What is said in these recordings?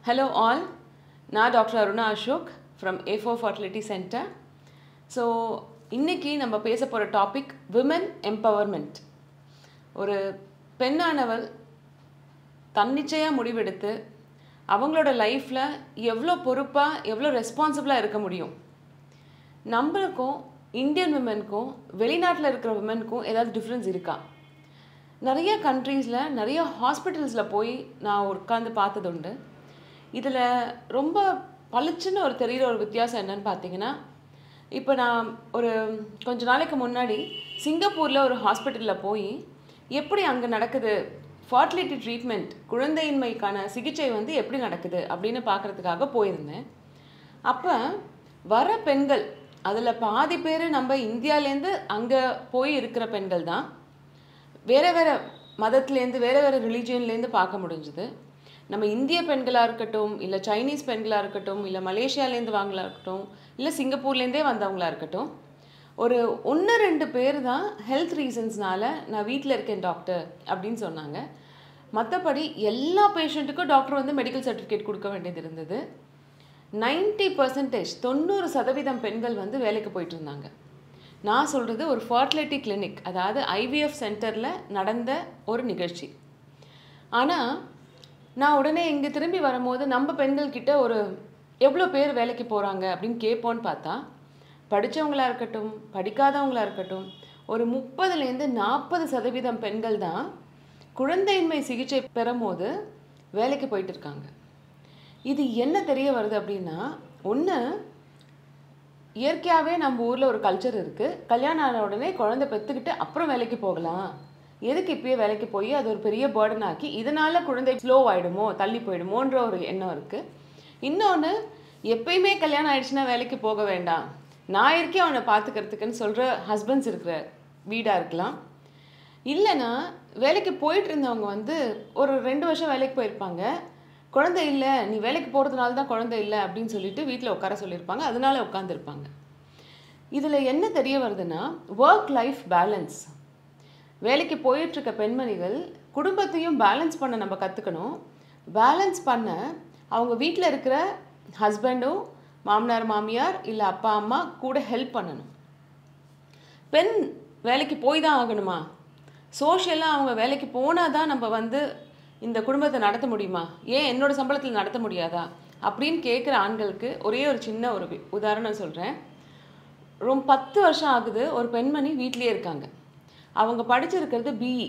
Hello all, நான் doctor Aruna Ashok from A four fertility centre so இன்னைக்கு நம்ம பேச போகிற டாபிக் விமன் எம்பவர்மெண்ட் ஒரு பெண்ணானவள் தன்னிச்சையாக முடிவெடுத்து அவங்களோட லைஃப்பில் எவ்வளோ பொறுப்பாக எவ்வளோ ரெஸ்பான்சிபிளாக இருக்க முடியும் நம்மளுக்கும் இந்தியன் விமனுக்கும் வெளிநாட்டில் இருக்கிற விமனுக்கும் ஏதாவது டிஃப்ரென்ஸ் இருக்கா நிறைய கண்ட்ரீஸில் நிறைய ஹாஸ்பிட்டல்ஸில் போய் நான் உட்காந்து பார்த்தது உண்டு இதில் ரொம்ப பளிச்சுன்னு ஒரு தெரிகிற ஒரு வித்தியாசம் என்னன்னு பார்த்தீங்கன்னா இப்போ நான் ஒரு கொஞ்ச நாளைக்கு முன்னாடி சிங்கப்பூரில் ஒரு ஹாஸ்பிட்டலில் போய் எப்படி அங்கே நடக்குது ஃபர்டிலிட்டி ட்ரீட்மெண்ட் குழந்தையின்மைக்கான சிகிச்சை வந்து எப்படி நடக்குது அப்படின்னு பார்க்குறதுக்காக போயிருந்தேன் அப்போ வர பெண்கள் அதில் பாதி பேர் நம்ம இந்தியாவிலேருந்து அங்கே போய் இருக்கிற பெண்கள் தான் வேறு வேறு மதத்துலேருந்து வேறு வேறு ரிலீஜியன்லேருந்து பார்க்க முடிஞ்சுது நம்ம இந்திய பெண்களாக இருக்கட்டும் இல்லை சைனீஸ் பெண்களாக இருக்கட்டும் இல்லை மலேசியாலேருந்து வாங்கலா இருக்கட்டும் இல்லை சிங்கப்பூர்லேருந்தே வந்தவங்களா இருக்கட்டும் ஒரு ஒன்று ரெண்டு பேர் தான் ஹெல்த் ரீசன்ஸ்னால நான் வீட்டில் இருக்கேன் டாக்டர் அப்படின்னு சொன்னாங்க மற்றபடி எல்லா பேஷண்ட்டுக்கும் டாக்டர் வந்து மெடிக்கல் சர்டிஃபிகேட் கொடுக்க வேண்டியது இருந்தது நைன்ட்டி பர்சன்டேஜ் தொண்ணூறு சதவீதம் பெண்கள் வந்து வேலைக்கு போயிட்டு இருந்தாங்க நான் சொல்கிறது ஒரு ஃபர்டிலிட்டி கிளினிக் அதாவது ஐவிஎஃப் சென்டரில் நடந்த ஒரு நிகழ்ச்சி ஆனால் நான் உடனே இங்கே திரும்பி வரும்போது நம்ம பெண்கள்கிட்ட ஒரு எவ்வளோ பேர் வேலைக்கு போகிறாங்க அப்படின்னு கேட்போன்னு பார்த்தா படித்தவங்களா இருக்கட்டும் படிக்காதவங்களா இருக்கட்டும் ஒரு முப்பதுலேருந்து நாற்பது சதவீதம் பெண்கள் தான் குழந்தையின்மை சிகிச்சை பெறும்போது வேலைக்கு போயிட்டு இருக்காங்க இது என்ன தெரிய வருது அப்படின்னா ஒன்று இயற்கையாகவே நம்ம ஊரில் ஒரு கல்ச்சர் இருக்குது கல்யாணம் ஆன உடனே குழந்தை பெற்றுக்கிட்டு அப்புறம் வேலைக்கு போகலாம் எதுக்கு இப்பயே வேலைக்கு போய் அது ஒரு பெரிய பேர்டன் ஆக்கி இதனால் குழந்தை ஸ்லோ ஆகிடுமோ தள்ளி போயிடுமோன்ற ஒரு எண்ணம் இருக்குது இன்னொன்று எப்பயுமே கல்யாணம் ஆயிடுச்சுன்னா வேலைக்கு போக வேண்டாம் நான் இருக்கேன் அவனை பார்த்துக்கிறதுக்குன்னு சொல்கிற ஹஸ்பண்ட்ஸ் இருக்கிற வீடாக இருக்கலாம் இல்லைன்னா வேலைக்கு போயிட்டு இருந்தவங்க வந்து ஒரு ரெண்டு வருஷம் வேலைக்கு போயிருப்பாங்க குழந்தை இல்லை நீ வேலைக்கு போகிறதுனால தான் குழந்தை இல்லை அப்படின்னு சொல்லிட்டு வீட்டில் உட்கார சொல்லியிருப்பாங்க அதனால உட்காந்துருப்பாங்க இதில் என்ன தெரிய வருதுன்னா ஒர்க் லைஃப் பேலன்ஸ் வேலைக்கு போயிட்டுருக்க பெண்மணிகள் குடும்பத்தையும் பேலன்ஸ் பண்ண நம்ம கற்றுக்கணும் பேலன்ஸ் பண்ண அவங்க வீட்டில் இருக்கிற ஹஸ்பண்டும் மாமனார் மாமியார் இல்லை அப்பா அம்மா கூட ஹெல்ப் பண்ணணும் பெண் வேலைக்கு போய் தான் ஆகணுமா சோஷியலாக அவங்க வேலைக்கு போனால் தான் நம்ம வந்து இந்த குடும்பத்தை நடத்த முடியுமா ஏன் என்னோட சம்பளத்தில் நடத்த முடியாதா அப்படின்னு கேட்குற ஆண்களுக்கு ஒரே ஒரு சின்ன ஒரு வி- உதாரணம் சொல்கிறேன் ரொம்ப பத்து வருஷம் ஆகுது ஒரு பெண்மணி வீட்டிலேயே இருக்காங்க அவங்க படிச்சிருக்கிறது பிஇ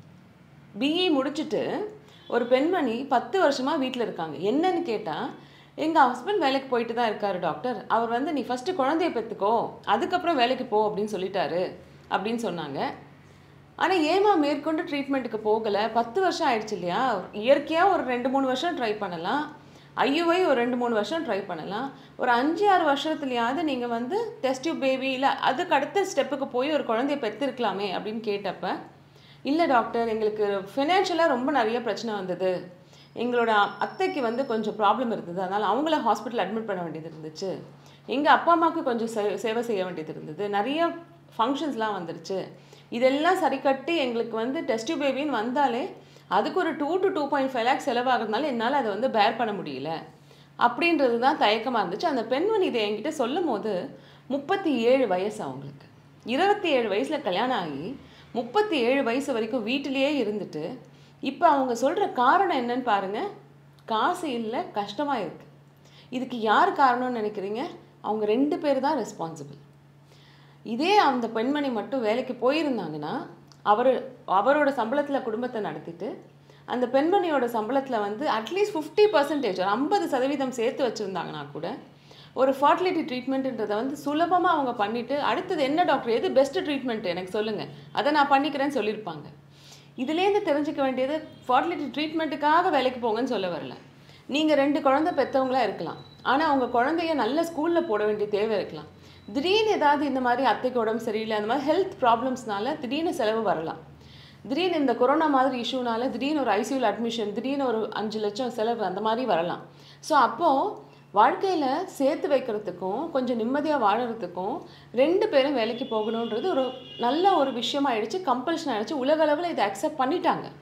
பிஇ முடிச்சுட்டு ஒரு பெண்மணி பத்து வருஷமாக வீட்டில் இருக்காங்க என்னன்னு கேட்டால் எங்கள் ஹஸ்பண்ட் வேலைக்கு போயிட்டு தான் இருக்காரு டாக்டர் அவர் வந்து நீ ஃபஸ்ட்டு குழந்தைய பெற்றுக்கோ அதுக்கப்புறம் வேலைக்கு போ அப்படின்னு சொல்லிட்டாரு அப்படின்னு சொன்னாங்க ஆனால் ஏமா மேற்கொண்டு ட்ரீட்மெண்ட்டுக்கு போகலை பத்து வருஷம் ஆயிடுச்சு இல்லையா இயற்கையாக ஒரு ரெண்டு மூணு வருஷம் ட்ரை பண்ணலாம் ஐயுஐ ஒரு ரெண்டு மூணு வருஷம் ட்ரை பண்ணலாம் ஒரு அஞ்சு ஆறு வருஷத்துலையாவது நீங்கள் வந்து டெஸ்ட் பேபி இல்லை அதுக்கு அடுத்த ஸ்டெப்புக்கு போய் ஒரு குழந்தைய பெற்றிருக்கலாமே அப்படின்னு கேட்டப்ப இல்லை டாக்டர் எங்களுக்கு ஃபினான்ஷியலாக ரொம்ப நிறைய பிரச்சனை வந்தது எங்களோட அத்தைக்கு வந்து கொஞ்சம் ப்ராப்ளம் இருந்தது அதனால் அவங்கள ஹாஸ்பிட்டல் அட்மிட் பண்ண வேண்டியது இருந்துச்சு எங்கள் அப்பா அம்மாவுக்கு கொஞ்சம் சே சேவை செய்ய வேண்டியது இருந்தது நிறைய ஃபங்க்ஷன்ஸ்லாம் வந்துருச்சு இதெல்லாம் சரி கட்டி எங்களுக்கு வந்து டெஸ்ட் பேபின்னு வந்தாலே அதுக்கு ஒரு two to two point five lakhs செலவாகிறதுனால என்னால் அதை வந்து பேர் பண்ண முடியல அப்படின்றது தான் தயக்கமாக இருந்துச்சு அந்த பெண்மணி இதை என்கிட்ட சொல்லும் போது முப்பத்தி ஏழு வயசு அவங்களுக்கு இருபத்தி ஏழு வயசில் கல்யாணம் ஆகி முப்பத்தி ஏழு வயசு வரைக்கும் வீட்டிலேயே இருந்துட்டு இப்போ அவங்க சொல்கிற காரணம் என்னன்னு பாருங்கள் காசு இல்லை கஷ்டமாக இருக்குது இதுக்கு யார் காரணம்னு நினைக்கிறீங்க அவங்க ரெண்டு பேர் தான் ரெஸ்பான்சிபிள் இதே அந்த பெண்மணி மட்டும் வேலைக்கு போயிருந்தாங்கன்னா அவர் அவரோட சம்பளத்தில் குடும்பத்தை நடத்திட்டு அந்த பெண்மணியோட சம்பளத்தில் வந்து அட்லீஸ்ட் ஃபிஃப்டி பர்சன்டேஜ் ஒரு ஐம்பது சதவீதம் சேர்த்து வச்சுருந்தாங்கன்னா கூட ஒரு ஃபர்டிலிட்டி ட்ரீட்மெண்ட்டுன்றதை வந்து சுலபமாக அவங்க பண்ணிவிட்டு அடுத்தது என்ன டாக்டர் எது பெஸ்ட் ட்ரீட்மெண்ட் எனக்கு சொல்லுங்கள் அதை நான் பண்ணிக்கிறேன்னு சொல்லியிருப்பாங்க இதுலேருந்து தெரிஞ்சுக்க வேண்டியது ஃபர்டிலிட்டி ட்ரீட்மெண்ட்டுக்காக வேலைக்கு போங்கன்னு சொல்ல வரல நீங்கள் ரெண்டு குழந்தை பெற்றவங்களா இருக்கலாம் ஆனால் உங்கள் குழந்தைய நல்ல ஸ்கூலில் போட வேண்டிய தேவை இருக்கலாம் திடீர்னு ஏதாவது இந்த மாதிரி அத்தைக்கு உடம்பு சரியில்லை அந்த மாதிரி ஹெல்த் ப்ராப்ளம்ஸ்னால திடீர்னு செலவு வரலாம் திடீர்னு இந்த கொரோனா மாதிரி இஷ்யூனால திடீர்னு ஒரு ஐசியூவில் அட்மிஷன் திடீர்னு ஒரு அஞ்சு லட்சம் செலவு அந்த மாதிரி வரலாம் ஸோ அப்போது வாழ்க்கையில் சேர்த்து வைக்கிறதுக்கும் கொஞ்சம் நிம்மதியாக வாழறதுக்கும் ரெண்டு பேரும் வேலைக்கு போகணுன்றது ஒரு நல்ல ஒரு விஷயமாயிடுச்சு கம்பல்ஷன் ஆயிடுச்சு உலக அளவில் இதை அக்செப்ட் பண்ணிட்டாங்க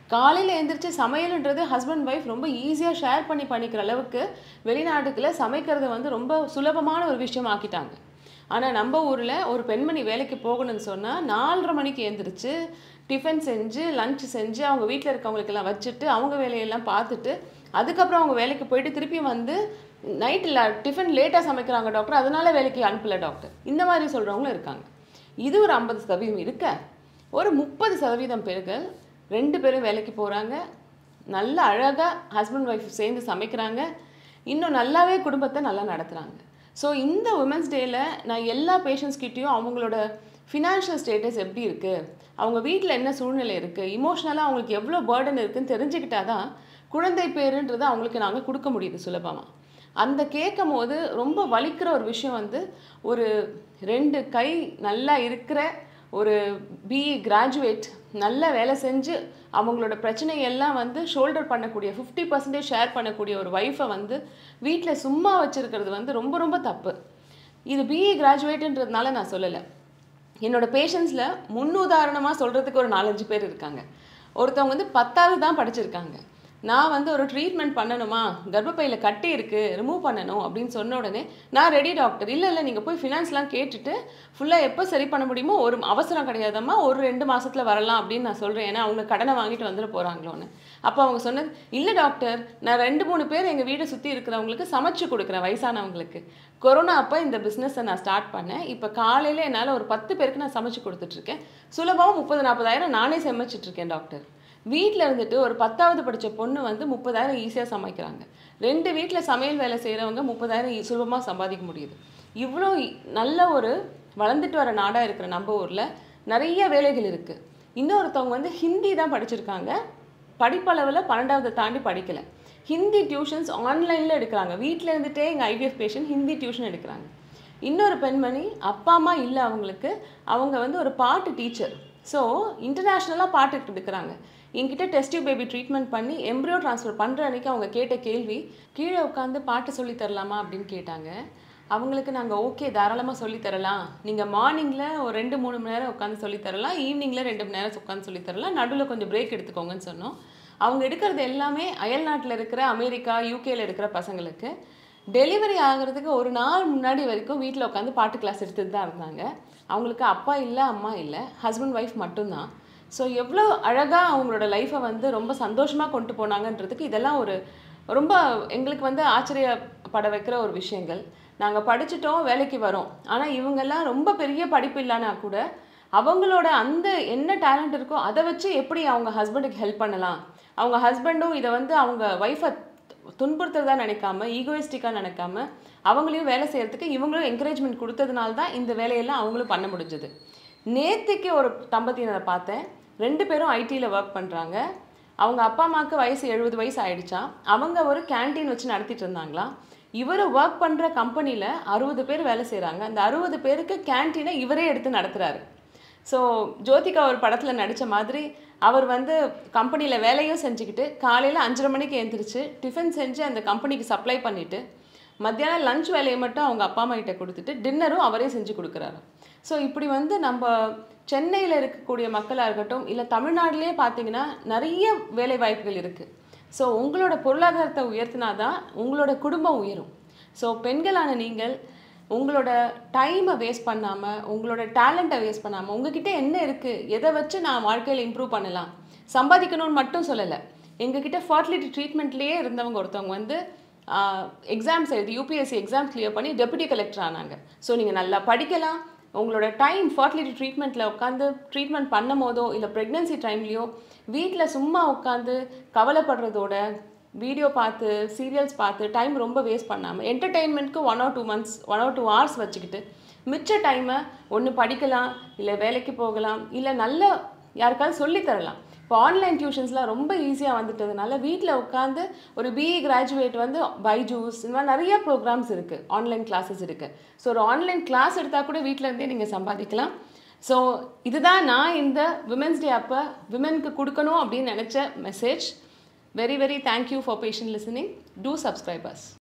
காலையில் எழுந்திரிச்சு சமையல்ன்றது ஹஸ்பண்ட் ஒய்ஃப் ரொம்ப ஈஸியாக ஷேர் பண்ணி பண்ணிக்கிற அளவுக்கு வெளிநாட்டுக்குள்ள சமைக்கிறத வந்து ரொம்ப சுலபமான ஒரு விஷயம் ஆக்கிட்டாங்க ஆனால் நம்ம ஊரில் ஒரு பெண்மணி வேலைக்கு போகணும்னு சொன்னால் நாலரை மணிக்கு எழுந்திரிச்சு டிஃபன் செஞ்சு லஞ்ச் செஞ்சு அவங்க வீட்டில் இருக்கவங்களுக்கெல்லாம் வச்சுட்டு அவங்க வேலையெல்லாம் பார்த்துட்டு அதுக்கப்புறம் அவங்க வேலைக்கு போயிட்டு திருப்பி வந்து நைட்டில் டிஃபன் லேட்டாக சமைக்கிறாங்க டாக்டர் அதனால வேலைக்கு அனுப்பல டாக்டர் இந்த மாதிரி சொல்கிறவங்களும் இருக்காங்க இது ஒரு ஐம்பது சதவீதம் இருக்க ஒரு முப்பது சதவீதம் பேர்கள் ரெண்டு பேரும் வேலைக்கு போகிறாங்க நல்ல அழகாக ஹஸ்பண்ட் ஒய்ஃப் சேர்ந்து சமைக்கிறாங்க இன்னும் நல்லாவே குடும்பத்தை நல்லா நடத்துகிறாங்க ஸோ இந்த உமன்ஸ் டேயில் நான் எல்லா பேஷண்ட்ஸ் கிட்டேயும் அவங்களோட ஃபினான்ஷியல் ஸ்டேட்டஸ் எப்படி இருக்குது அவங்க வீட்டில் என்ன சூழ்நிலை இருக்குது இமோஷ்னலாக அவங்களுக்கு எவ்வளோ பேர்டன் இருக்குன்னு தெரிஞ்சுக்கிட்டா தான் குழந்தை பேருன்றதை அவங்களுக்கு நாங்கள் கொடுக்க முடியுது சுலபமாக அந்த கேட்கும் போது ரொம்ப வலிக்கிற ஒரு விஷயம் வந்து ஒரு ரெண்டு கை நல்லா இருக்கிற ஒரு பிஇ கிராஜுவேட் நல்ல வேலை செஞ்சு அவங்களோட பிரச்சனையெல்லாம் வந்து ஷோல்டர் பண்ணக்கூடிய ஃபிஃப்டி பர்சன்டேஜ் ஷேர் பண்ணக்கூடிய ஒரு ஒய்ஃபை வந்து வீட்டில் சும்மா வச்சுருக்கிறது வந்து ரொம்ப ரொம்ப தப்பு இது பிஇ கிராஜுவேட்டுன்றதுனால நான் சொல்லலை என்னோட பேஷண்ட்ஸில் முன்னுதாரணமாக சொல்கிறதுக்கு ஒரு நாலஞ்சு பேர் இருக்காங்க ஒருத்தவங்க வந்து பத்தாவது தான் படிச்சிருக்காங்க நான் வந்து ஒரு ட்ரீட்மெண்ட் பண்ணணுமா கர்ப்பப்பையில் கட்டி இருக்குது ரிமூவ் பண்ணணும் அப்படின்னு சொன்ன உடனே நான் ரெடி டாக்டர் இல்லை இல்லை நீங்கள் போய் ஃபினான்ஸ்லாம் கேட்டுட்டு ஃபுல்லாக எப்போ சரி பண்ண முடியுமோ ஒரு அவசரம் கிடையாதம்மா ஒரு ரெண்டு மாசத்துல வரலாம் அப்படின்னு நான் சொல்கிறேன் ஏன்னா அவங்க கடனை வாங்கிட்டு வந்துட போகிறாங்களோன்னு அப்போ அவங்க சொன்னது இல்லை டாக்டர் நான் ரெண்டு மூணு பேர் எங்கள் வீடை சுற்றி இருக்கிறவங்களுக்கு சமைச்சு கொடுக்குறேன் வயசானவங்களுக்கு கொரோனா அப்போ இந்த பிஸ்னஸை நான் ஸ்டார்ட் பண்ணேன் இப்போ காலையில் என்னால் ஒரு பத்து பேருக்கு நான் சமைச்சு கொடுத்துட்ருக்கேன் சுலபமாக முப்பது நாற்பதாயிரம் நானே சமைச்சிட்டு இருக்கேன் டாக்டர் வீட்டில் இருந்துட்டு ஒரு பத்தாவது படித்த பொண்ணு வந்து முப்பதாயிரம் ஈஸியாக சமைக்கிறாங்க ரெண்டு வீட்டில் சமையல் வேலை செய்கிறவங்க முப்பதாயிரம் சுலபமாக சம்பாதிக்க முடியுது இவ்வளோ இ- நல்ல ஒரு வளர்ந்துட்டு வர நாடாக இருக்கிற நம்ம ஊரில் நிறைய வேலைகள் இருக்குது இன்னொருத்தவங்க வந்து ஹிந்தி தான் படிச்சிருக்காங்க படிப்பளவில் பன்னெண்டாவது தாண்டி படிக்கலை ஹிந்தி டியூஷன்ஸ் ஆன்லைனில் எடுக்கிறாங்க வீட்டில் இருந்துட்டே எங்கள் ஐவிஎஃப் பேஷண்ட் ஹிந்தி டியூஷன் எடுக்கிறாங்க இன்னொரு பெண்மணி அப்பா அம்மா இல்லை அவங்களுக்கு அவங்க வந்து ஒரு பாட்டு டீச்சர் ஸோ இன்டர்நேஷ்னலாக பாட்டு எடுக்கிறாங்க என்கிட்ட டெஸ்டிவ் பேபி ட்ரீட்மெண்ட் பண்ணி எம்ப்ரியோ ட்ரான்ஸ்ஃபர் பண்ணுற அன்னைக்கு அவங்க கேட்ட கேள்வி கீழே உட்காந்து பாட்டு சொல்லி தரலாமா அப்படின்னு கேட்டாங்க அவங்களுக்கு நாங்கள் ஓகே தாராளமாக சொல்லி தரலாம் நீங்கள் மார்னிங்கில் ஒரு ரெண்டு மூணு மணி நேரம் உட்காந்து சொல்லி தரலாம் ஈவினிங்கில் ரெண்டு மணி நேரம் உட்காந்து சொல்லி தரலாம் நடுவில் கொஞ்சம் பிரேக் எடுத்துக்கோங்கன்னு சொன்னோம் அவங்க எடுக்கிறது எல்லாமே அயல் நாட்டில் இருக்கிற அமெரிக்கா யூகேல இருக்கிற பசங்களுக்கு டெலிவரி ஆகிறதுக்கு ஒரு நாள் முன்னாடி வரைக்கும் வீட்டில் உட்காந்து பாட்டு கிளாஸ் எடுத்துட்டு தான் இருந்தாங்க அவங்களுக்கு அப்பா இல்லை அம்மா இல்லை ஹஸ்பண்ட் ஒய்ஃப் மட்டும்தான் ஸோ எவ்வளோ அழகாக அவங்களோட லைஃப்பை வந்து ரொம்ப சந்தோஷமாக கொண்டு போனாங்கன்றதுக்கு இதெல்லாம் ஒரு ரொம்ப எங்களுக்கு வந்து ஆச்சரியப்பட வைக்கிற ஒரு விஷயங்கள் நாங்கள் படிச்சிட்டோம் வேலைக்கு வரோம் ஆனால் இவங்கெல்லாம் ரொம்ப பெரிய படிப்பு இல்லைனா கூட அவங்களோட அந்த என்ன டேலண்ட் இருக்கோ அதை வச்சு எப்படி அவங்க ஹஸ்பண்டுக்கு ஹெல்ப் பண்ணலாம் அவங்க ஹஸ்பண்டும் இதை வந்து அவங்க ஒய்ஃபை துன்புறுத்துறதா நினைக்காம ஈகோயிஸ்டிக்காக நினைக்காம அவங்களையும் வேலை செய்யறதுக்கு இவங்களும் என்கரேஜ்மெண்ட் கொடுத்ததுனால தான் இந்த வேலையெல்லாம் அவங்களும் பண்ண முடிஞ்சது நேத்திக்கு ஒரு தம்பதியினரை பார்த்தேன் ரெண்டு பேரும் ஐடியில் ஒர்க் பண்ணுறாங்க அவங்க அப்பா அம்மாவுக்கு வயசு எழுபது வயசு ஆயிடுச்சா அவங்க ஒரு கேண்டீன் வச்சு நடத்திட்டு இருந்தாங்களாம் இவர் ஒர்க் பண்ணுற கம்பெனியில் அறுபது பேர் வேலை செய்கிறாங்க அந்த அறுபது பேருக்கு கேண்டீனை இவரே எடுத்து நடத்துகிறாரு ஸோ ஜோதிகா ஒரு படத்தில் நடித்த மாதிரி அவர் வந்து கம்பெனியில் வேலையும் செஞ்சுக்கிட்டு காலையில் அஞ்சரை மணிக்கு எழுந்திரிச்சு டிஃபன் செஞ்சு அந்த கம்பெனிக்கு சப்ளை பண்ணிவிட்டு மத்தியானம் லஞ்ச் வேலையை மட்டும் அவங்க அப்பா அம்மா கிட்ட கொடுத்துட்டு டின்னரும் அவரே செஞ்சு கொடுக்குறாரு ஸோ இப்படி வந்து நம்ம சென்னையில் இருக்கக்கூடிய மக்களாக இருக்கட்டும் இல்லை தமிழ்நாட்டிலே பார்த்தீங்கன்னா நிறைய வேலை வாய்ப்புகள் இருக்குது ஸோ உங்களோட பொருளாதாரத்தை உயர்த்தினா தான் உங்களோட குடும்பம் உயரும் ஸோ பெண்களான நீங்கள் உங்களோட டைமை வேஸ்ட் பண்ணாமல் உங்களோட டேலண்ட்டை வேஸ்ட் பண்ணாமல் உங்ககிட்ட என்ன இருக்குது எதை வச்சு நான் வாழ்க்கையில் இம்ப்ரூவ் பண்ணலாம் சம்பாதிக்கணும்னு மட்டும் சொல்லலை எங்ககிட்ட ஃபர்டிலிட்டி ட்ரீட்மெண்ட்லேயே இருந்தவங்க ஒருத்தவங்க வந்து எக்ஸாம்ஸ் எழுதி யூபிஎஸ்சி எக்ஸாம் கிளியர் பண்ணி டெபுட்டி கலெக்டர் ஆனாங்க ஸோ நீங்கள் நல்லா படிக்கலாம் உங்களோட டைம் ஃபர்டிலிட்டி ட்ரீட்மெண்ட்டில் உட்காந்து ட்ரீட்மெண்ட் பண்ணும் போதோ இல்லை ப்ரெக்னென்சி டைம்லேயோ வீட்டில் சும்மா உட்காந்து கவலைப்படுறதோட வீடியோ பார்த்து சீரியல்ஸ் பார்த்து டைம் ரொம்ப வேஸ்ட் பண்ணாமல் என்டர்டெயின்மெண்ட்க்கு one or two months one or two hours வச்சுக்கிட்டு மிச்ச டைமை ஒன்று படிக்கலாம் இல்லை வேலைக்கு போகலாம் இல்லை நல்ல யாருக்காவது சொல்லித் தரலாம் இப்போ ஆன்லைன் டியூஷன்ஸ்லாம் ரொம்ப ஈஸியாக வந்துட்டதுனால வீட்டில் உட்காந்து ஒரு பிஇ கிராஜுவேட் வந்து பைஜூஸ் இந்த மாதிரி நிறைய ப்ரோக்ராம்ஸ் இருக்குது ஆன்லைன் கிளாஸஸ் இருக்குது ஸோ ஒரு ஆன்லைன் கிளாஸ் எடுத்தால் கூட வீட்டில் இருந்தே நீங்கள் சம்பாதிக்கலாம் ஸோ இதுதான் நான் இந்த விமென்ஸ் டே அப்போ விமென்க்கு கொடுக்கணும் அப்படின்னு நினச்ச message very very thank you for patient listening to subscribers